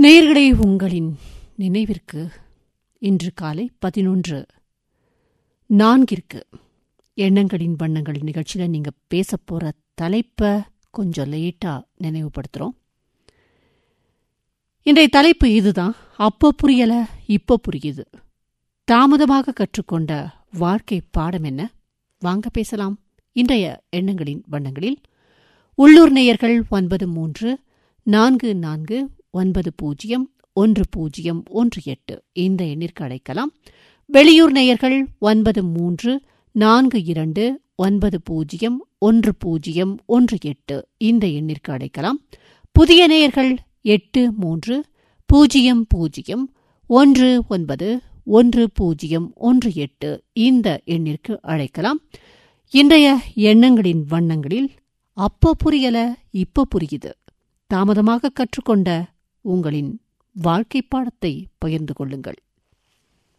நேயர்களே உங்களின் நினைவிற்கு இன்று காலை பதினொன்று நான்கிற்கு எண்ணங்களின் வண்ணங்கள் நிகழ்ச்சியில் நீங்கள் பேச போகிற தலைப்பை கொஞ்சம் லேட்டாக நினைவுபடுத்துகிறோம் இன்றைய தலைப்பு இதுதான் அப்போ புரியல இப்போ புரியுது தாமதமாக கற்றுக்கொண்ட வாழ்க்கை பாடம் என்ன வாங்க பேசலாம் இன்றைய எண்ணங்களின் வண்ணங்களில் உள்ளூர் நேயர்கள் ஒன்பது மூன்று நான்கு நான்கு ஒன்பது பூஜ்ஜியம் ஒன்று பூஜ்ஜியம் ஒன்று எட்டு இந்த எண்ணிற்கு அழைக்கலாம் வெளியூர் நேயர்கள் ஒன்பது மூன்று நான்கு இரண்டு ஒன்பது பூஜ்ஜியம் ஒன்று பூஜ்ஜியம் ஒன்று எட்டு இந்த எண்ணிற்கு அழைக்கலாம் புதிய நேயர்கள் எட்டு மூன்று பூஜ்ஜியம் பூஜ்ஜியம் ஒன்று ஒன்பது ஒன்று பூஜ்ஜியம் ஒன்று எட்டு இந்த எண்ணிற்கு அழைக்கலாம் இன்றைய எண்ணங்களின் வண்ணங்களில் அப்போ புரியல இப்போ புரியுது தாமதமாக கற்றுக்கொண்ட உங்களின் வாழ்க்கை பாடத்தை பகிர்ந்து கொள்ளுங்கள்